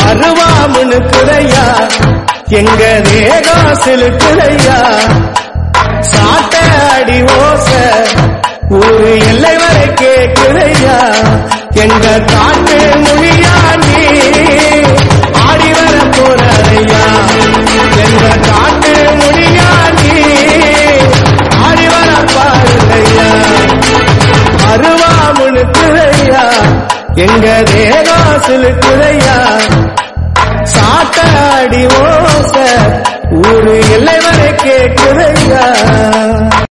அருவாமுனுக்குதையா எங்க தேகம் சிலுக்குதையா சாட்ட அடி ஓச ஊரு எல்லை வரை கேட்குதையா எங்க காட்டு மொழியா நீ ஆடி வர போறையா எங்க காட்டு மொழியா நீ ஆடி வர பாருங்கய்யா அருவாமுனுக்குதையா எங்க தேகம் சிலுக்குதையா சாட்டாடி ஓச ஊரு எல்லை வரை கேட்குதையா